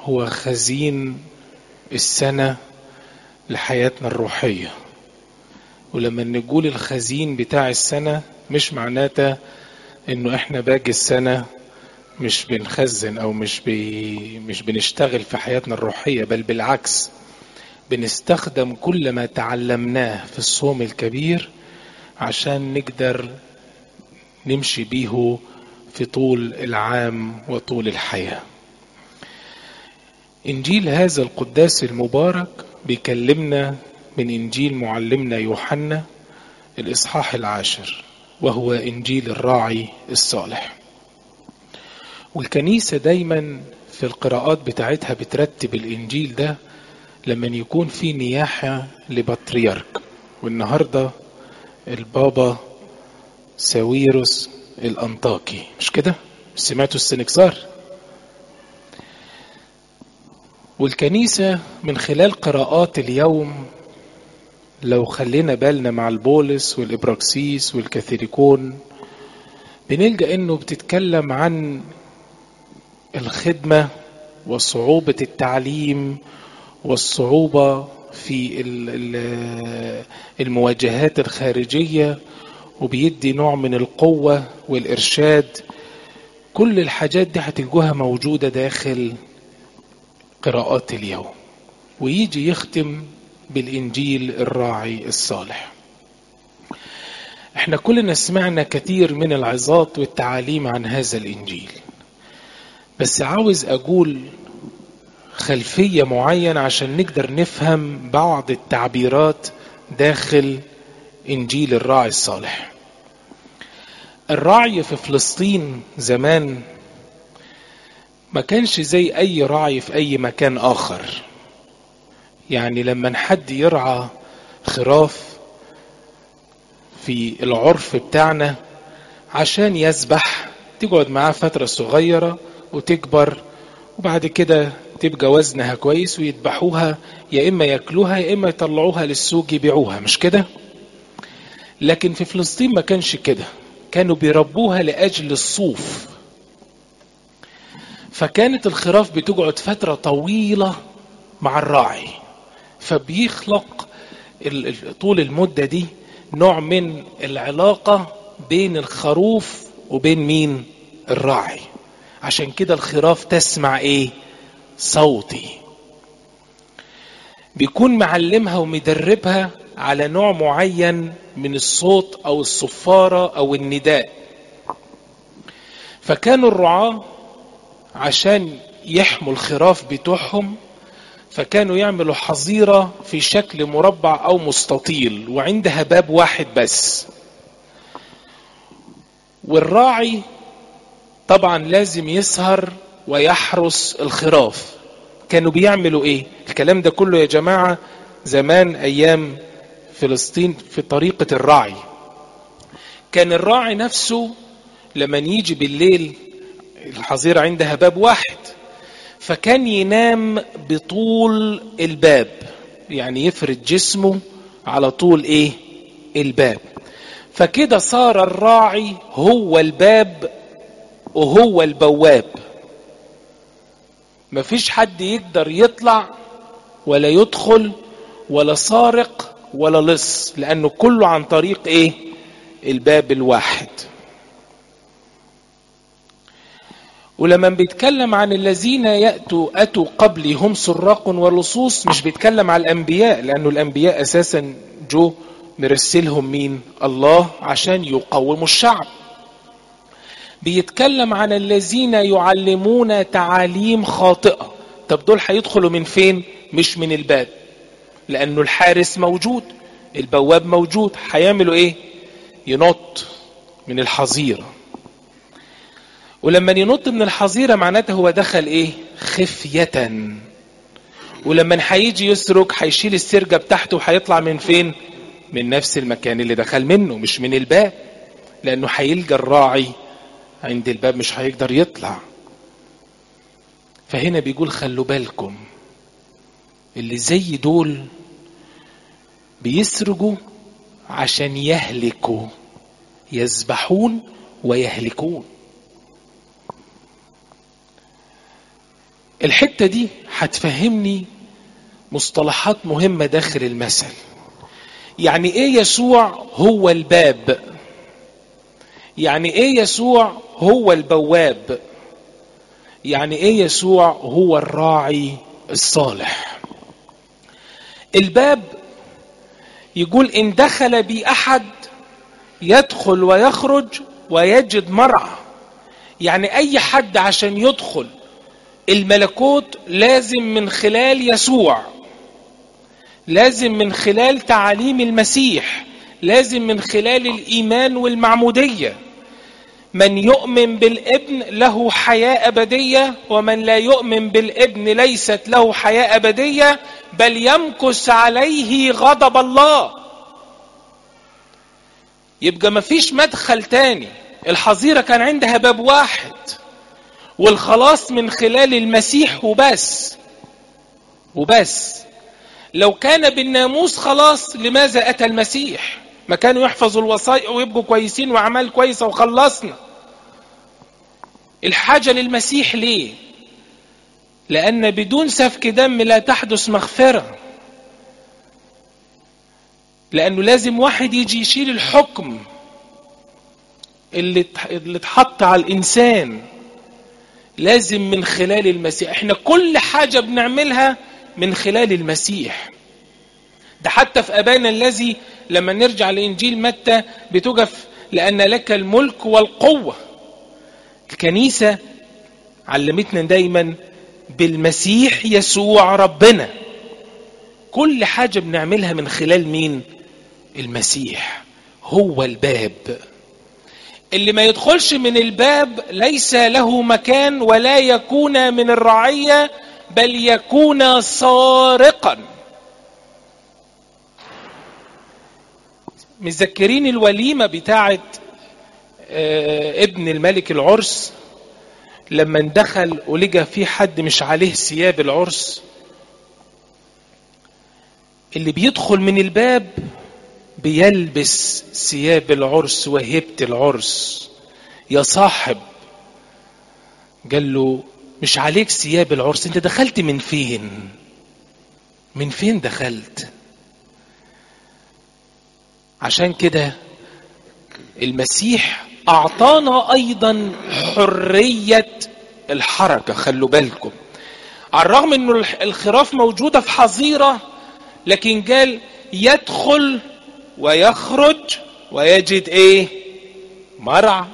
هو خزين السنة لحياتنا الروحية ولما نقول الخزين بتاع السنة مش معناته انه احنا باقي السنة مش بنخزن او مش بي مش بنشتغل في حياتنا الروحية بل بالعكس بنستخدم كل ما تعلمناه في الصوم الكبير عشان نقدر نمشي بيه في طول العام وطول الحياة إنجيل هذا القداس المبارك بيكلمنا من إنجيل معلمنا يوحنا الإصحاح العاشر وهو إنجيل الراعي الصالح والكنيسة دايما في القراءات بتاعتها بترتب الإنجيل ده لما يكون في نياحة لبطريرك والنهاردة البابا ساويروس الأنطاكي مش كده؟ سمعتوا السنكسار؟ والكنيسة من خلال قراءات اليوم لو خلينا بالنا مع البولس والإبراكسيس والكاثوليكون بنلقى إنه بتتكلم عن الخدمة وصعوبة التعليم والصعوبة في المواجهات الخارجية وبيدي نوع من القوة والإرشاد كل الحاجات دي هتلقوها موجودة داخل قراءات اليوم ويجي يختم بالإنجيل الراعي الصالح احنا كلنا سمعنا كثير من العظات والتعاليم عن هذا الإنجيل بس عاوز أقول خلفية معينة عشان نقدر نفهم بعض التعبيرات داخل إنجيل الراعي الصالح الراعي في فلسطين زمان ما كانش زي أي راعي في أي مكان آخر يعني لما حد يرعى خراف في العرف بتاعنا عشان يسبح تقعد معاه فترة صغيرة وتكبر وبعد كده تبقى وزنها كويس ويذبحوها يا إما ياكلوها يا إما يطلعوها للسوق يبيعوها مش كده؟ لكن في فلسطين ما كانش كده كانوا بيربوها لأجل الصوف فكانت الخراف بتقعد فترة طويلة مع الراعي فبيخلق طول المدة دي نوع من العلاقة بين الخروف وبين مين الراعي عشان كده الخراف تسمع ايه صوتي بيكون معلمها ومدربها على نوع معين من الصوت او الصفارة او النداء فكانوا الرعاة عشان يحموا الخراف بتوعهم فكانوا يعملوا حظيرة في شكل مربع أو مستطيل وعندها باب واحد بس والراعي طبعا لازم يسهر ويحرس الخراف كانوا بيعملوا ايه الكلام ده كله يا جماعة زمان ايام فلسطين في طريقة الرعي كان الراعي نفسه لما يجي بالليل الحظيرة عندها باب واحد فكان ينام بطول الباب يعني يفرد جسمه على طول ايه الباب فكده صار الراعي هو الباب وهو البواب مفيش حد يقدر يطلع ولا يدخل ولا سارق ولا لص لانه كله عن طريق ايه الباب الواحد ولما بيتكلم عن الذين يأتوا أتوا قبلي هم سراق ولصوص مش بيتكلم على الأنبياء لأنه الأنبياء أساسا جو مرسلهم مين الله عشان يقوموا الشعب بيتكلم عن الذين يعلمون تعاليم خاطئة طب دول هيدخلوا من فين مش من الباب لأنه الحارس موجود البواب موجود هيعملوا ايه ينط من الحظيره ولما ينط من الحظيرة معناته هو دخل ايه خفية ولما هيجي يسرق هيشيل السرجة بتاعته وهيطلع من فين من نفس المكان اللي دخل منه مش من الباب لانه هيلقى الراعي عند الباب مش هيقدر يطلع فهنا بيقول خلوا بالكم اللي زي دول بيسرقوا عشان يهلكوا يذبحون ويهلكون الحتة دي هتفهمني مصطلحات مهمة داخل المثل يعني ايه يسوع هو الباب يعني ايه يسوع هو البواب يعني ايه يسوع هو الراعي الصالح الباب يقول ان دخل بي احد يدخل ويخرج ويجد مرعى يعني اي حد عشان يدخل الملكوت لازم من خلال يسوع لازم من خلال تعاليم المسيح لازم من خلال الايمان والمعموديه من يؤمن بالابن له حياه ابديه ومن لا يؤمن بالابن ليست له حياه ابديه بل يمكث عليه غضب الله يبقى مفيش مدخل تاني الحظيره كان عندها باب واحد والخلاص من خلال المسيح وبس وبس لو كان بالناموس خلاص لماذا اتى المسيح ما كانوا يحفظوا الوصايا ويبقوا كويسين واعمال كويسه وخلصنا الحاجه للمسيح ليه لان بدون سفك دم لا تحدث مغفره لانه لازم واحد يجي يشيل الحكم اللي اللي اتحط على الانسان لازم من خلال المسيح احنا كل حاجه بنعملها من خلال المسيح ده حتى في ابانا الذي لما نرجع لانجيل متى بتقف لان لك الملك والقوه الكنيسه علمتنا دايما بالمسيح يسوع ربنا كل حاجه بنعملها من خلال مين المسيح هو الباب اللي ما يدخلش من الباب ليس له مكان ولا يكون من الرعيه بل يكون سارقا متذكرين الوليمة بتاعت ابن الملك العرس لما اندخل ولقى في حد مش عليه ثياب العرس اللي بيدخل من الباب بيلبس ثياب العرس وهبة العرس يا صاحب قال له مش عليك ثياب العرس انت دخلت من فين من فين دخلت عشان كده المسيح اعطانا ايضا حريه الحركه خلوا بالكم على الرغم انه الخراف موجوده في حظيره لكن قال يدخل ويخرج ويجد ايه مرعى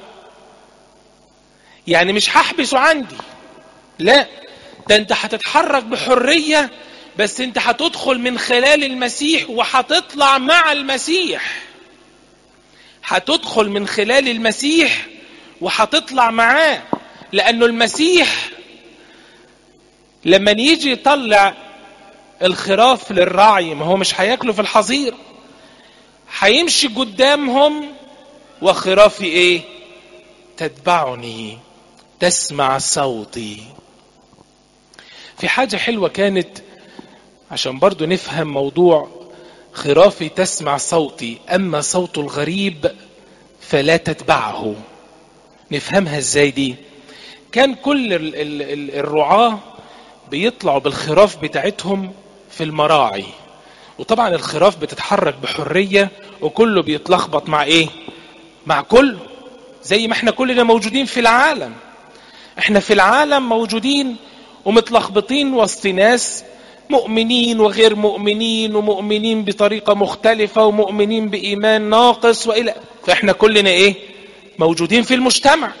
يعني مش هحبسه عندي لا ده انت هتتحرك بحريه بس انت هتدخل من خلال المسيح وهتطلع مع المسيح هتدخل من خلال المسيح وهتطلع معاه لانه المسيح لما يجي يطلع الخراف للراعي ما هو مش هياكله في الحظيره هيمشي قدامهم وخرافي ايه تتبعني تسمع صوتي في حاجة حلوة كانت عشان برضو نفهم موضوع خرافي تسمع صوتي أما صوت الغريب فلا تتبعه نفهمها ازاي دي كان كل ال ال ال الرعاة بيطلعوا بالخراف بتاعتهم في المراعي وطبعا الخراف بتتحرك بحرية وكله بيتلخبط مع ايه مع كله زي ما احنا كلنا موجودين في العالم احنا في العالم موجودين ومتلخبطين وسط ناس مؤمنين وغير مؤمنين ومؤمنين بطريقة مختلفة ومؤمنين بإيمان ناقص وإلى فإحنا كلنا إيه موجودين في المجتمع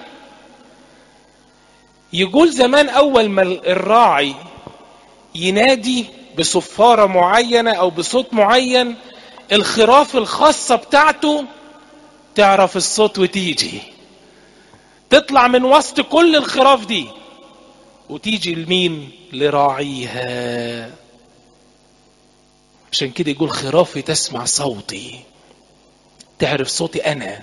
يقول زمان أول ما الراعي ينادي بصفارة معينة أو بصوت معين الخراف الخاصة بتاعته تعرف الصوت وتيجي تطلع من وسط كل الخراف دي وتيجي لمين لراعيها عشان كده يقول خرافي تسمع صوتي تعرف صوتي انا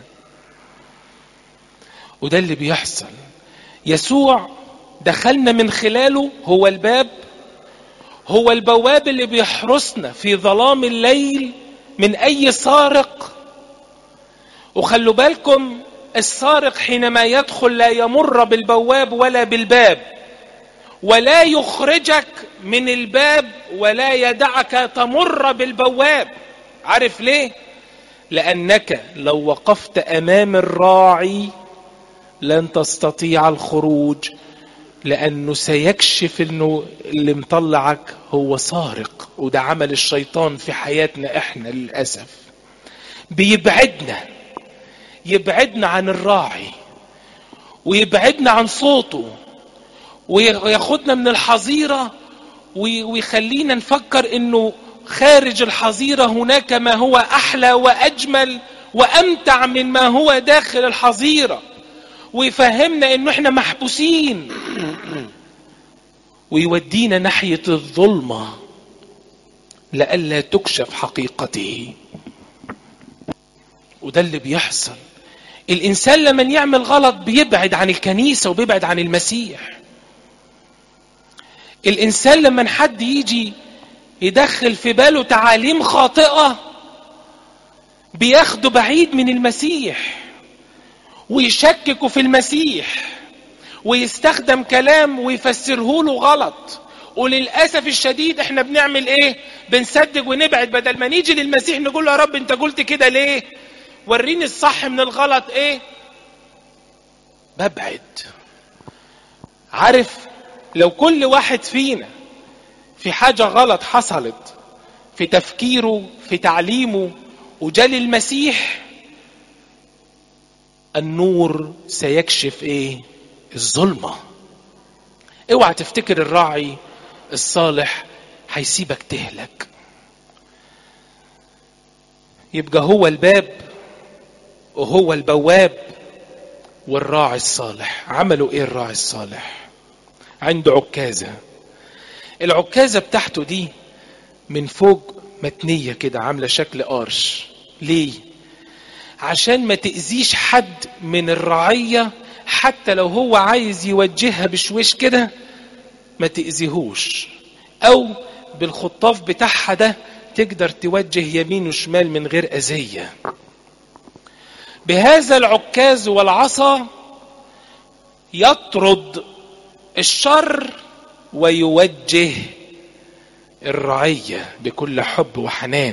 وده اللي بيحصل يسوع دخلنا من خلاله هو الباب هو البواب اللي بيحرسنا في ظلام الليل من اي سارق وخلوا بالكم السارق حينما يدخل لا يمر بالبواب ولا بالباب ولا يخرجك من الباب ولا يدعك تمر بالبواب عارف ليه لانك لو وقفت امام الراعي لن تستطيع الخروج لانه سيكشف انه اللي مطلعك هو سارق وده عمل الشيطان في حياتنا احنا للاسف بيبعدنا يبعدنا عن الراعي ويبعدنا عن صوته وياخدنا من الحظيره ويخلينا نفكر انه خارج الحظيره هناك ما هو احلى واجمل وامتع من ما هو داخل الحظيره ويفهمنا انه احنا محبوسين ويودينا ناحيه الظلمه لئلا تكشف حقيقته وده اللي بيحصل الانسان لما يعمل غلط بيبعد عن الكنيسه وبيبعد عن المسيح الانسان لما حد يجي يدخل في باله تعاليم خاطئه بياخده بعيد من المسيح ويشككوا في المسيح ويستخدم كلام ويفسره له غلط وللاسف الشديد احنا بنعمل ايه بنصدق ونبعد بدل ما نيجي للمسيح نقول له يا رب انت قلت كده ليه وريني الصح من الغلط ايه ببعد عارف لو كل واحد فينا في حاجه غلط حصلت في تفكيره في تعليمه وجال المسيح النور سيكشف ايه الظلمه اوعى تفتكر الراعي الصالح هيسيبك تهلك يبقى هو الباب وهو البواب والراعي الصالح عملوا ايه الراعي الصالح عنده عكازه العكازه بتاعته دي من فوق متنيه كده عامله شكل قرش ليه عشان ما تأذيش حد من الرعية حتى لو هو عايز يوجهها بشويش كده ما تأذيهوش أو بالخطاف بتاعها ده تقدر توجه يمين وشمال من غير أذية بهذا العكاز والعصا يطرد الشر ويوجه الرعية بكل حب وحنان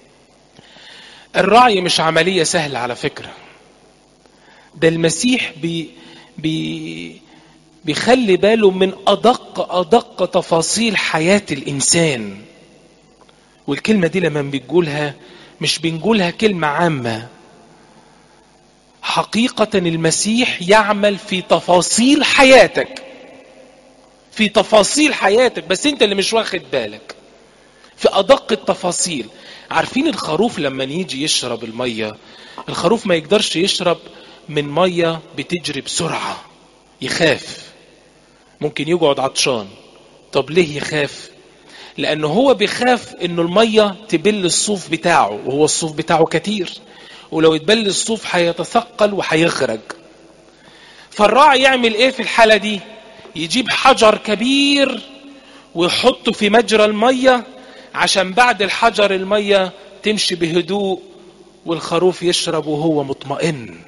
الرعي مش عملية سهلة على فكرة ده المسيح بي بي بيخلي باله من أدق أدق تفاصيل حياة الإنسان والكلمة دي لما بنقولها مش بنقولها كلمة عامة حقيقة المسيح يعمل في تفاصيل حياتك في تفاصيل حياتك بس انت اللي مش واخد بالك في أدق التفاصيل عارفين الخروف لما يجي يشرب المية الخروف ما يقدرش يشرب من مية بتجري بسرعة يخاف ممكن يقعد عطشان طب ليه يخاف لأنه هو بيخاف إنه المية تبل الصوف بتاعه وهو الصوف بتاعه كتير ولو اتبل الصوف هيتثقل وهيغرق فالراعي يعمل ايه في الحالة دي يجيب حجر كبير ويحطه في مجرى المية عشان بعد الحجر المية تمشي بهدوء والخروف يشرب وهو مطمئن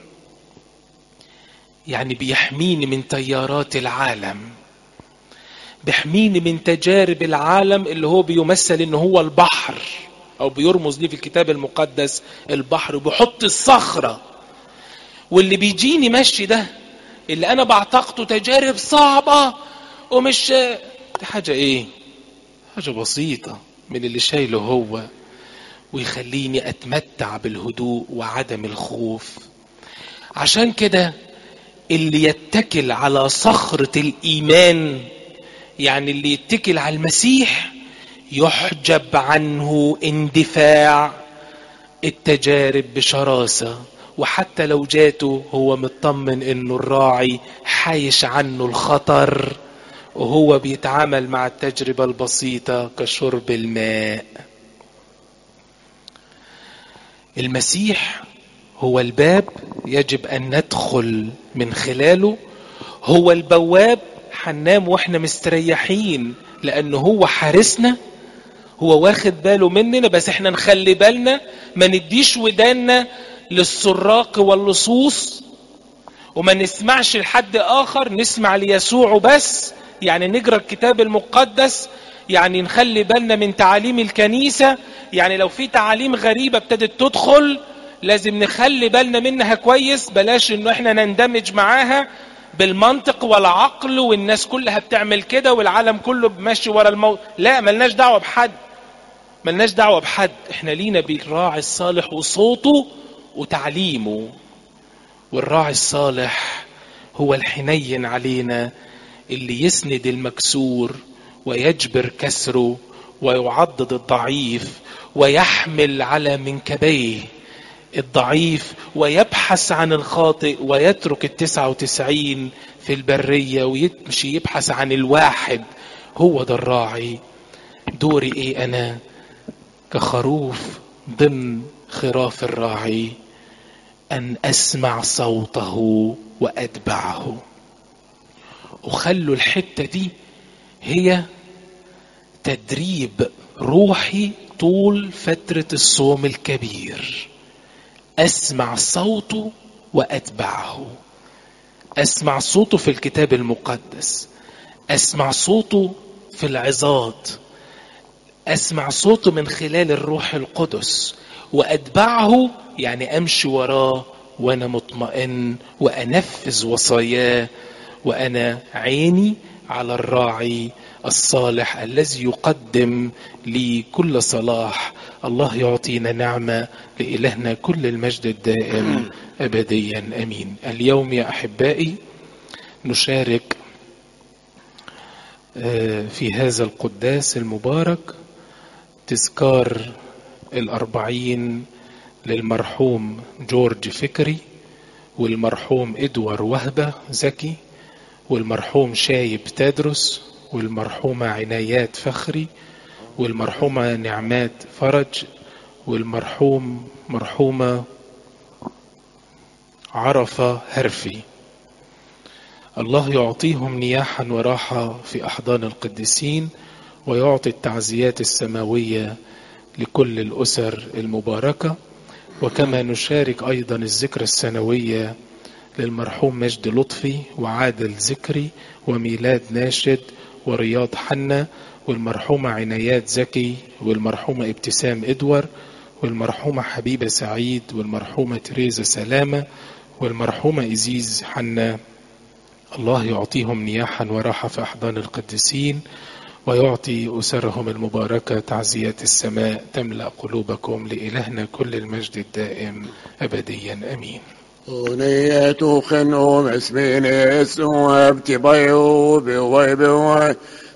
يعني بيحميني من تيارات العالم بيحميني من تجارب العالم اللي هو بيمثل ان هو البحر او بيرمز ليه في الكتاب المقدس البحر وبيحط الصخرة واللي بيجيني مشي ده اللي انا بعتقده تجارب صعبة ومش دي حاجة ايه حاجة بسيطة من اللي شايله هو ويخليني اتمتع بالهدوء وعدم الخوف عشان كده اللي يتكل على صخرة الايمان يعني اللي يتكل على المسيح يحجب عنه اندفاع التجارب بشراسة وحتى لو جاته هو مطمن انه الراعي حايش عنه الخطر وهو بيتعامل مع التجربة البسيطة كشرب الماء المسيح هو الباب يجب ان ندخل من خلاله هو البواب هننام واحنا مستريحين لانه هو حارسنا هو واخد باله مننا بس احنا نخلي بالنا ما نديش ودانا للسراق واللصوص وما نسمعش لحد اخر نسمع ليسوع بس يعني نقرا الكتاب المقدس يعني نخلي بالنا من تعاليم الكنيسة يعني لو في تعاليم غريبة ابتدت تدخل لازم نخلي بالنا منها كويس بلاش انه احنا نندمج معاها بالمنطق والعقل والناس كلها بتعمل كده والعالم كله ماشي ورا الموت لا ملناش دعوة بحد ملناش دعوة بحد احنا لينا بالراعي الصالح وصوته وتعليمه والراعي الصالح هو الحنين علينا اللي يسند المكسور ويجبر كسره ويعضد الضعيف ويحمل على منكبيه الضعيف ويبحث عن الخاطئ ويترك التسعة وتسعين في البرية ويمشي يبحث عن الواحد هو ده الراعي دوري ايه انا كخروف ضمن خراف الراعي ان اسمع صوته واتبعه وخلوا الحتة دي هي تدريب روحي طول فترة الصوم الكبير اسمع صوته واتبعه اسمع صوته في الكتاب المقدس اسمع صوته في العظات اسمع صوته من خلال الروح القدس واتبعه يعني امشي وراه وانا مطمئن وانفذ وصاياه وانا عيني على الراعي الصالح الذي يقدم لي كل صلاح الله يعطينا نعمة لإلهنا كل المجد الدائم أبديا أمين اليوم يا أحبائي نشارك في هذا القداس المبارك تذكار الأربعين للمرحوم جورج فكري والمرحوم إدوار وهبة زكي والمرحوم شايب تدرس والمرحومة عنايات فخري والمرحومة نعمات فرج والمرحوم مرحومة عرفة هرفي الله يعطيهم نياحا وراحة في أحضان القديسين ويعطي التعزيات السماوية لكل الأسر المباركة وكما نشارك أيضا الذكرى السنوية للمرحوم مجد لطفي وعادل ذكري وميلاد ناشد ورياض حنا والمرحومة عنايات زكي والمرحومة ابتسام إدوار والمرحومة حبيبة سعيد والمرحومة تريزا سلامة والمرحومة إزيز حنا الله يعطيهم نياحا وراحة في أحضان القديسين ويعطي أسرهم المباركة تعزيات السماء تملأ قلوبكم لإلهنا كل المجد الدائم أبديا أمين أغنية خنوم اسمين اسواب تبيو بوي بوي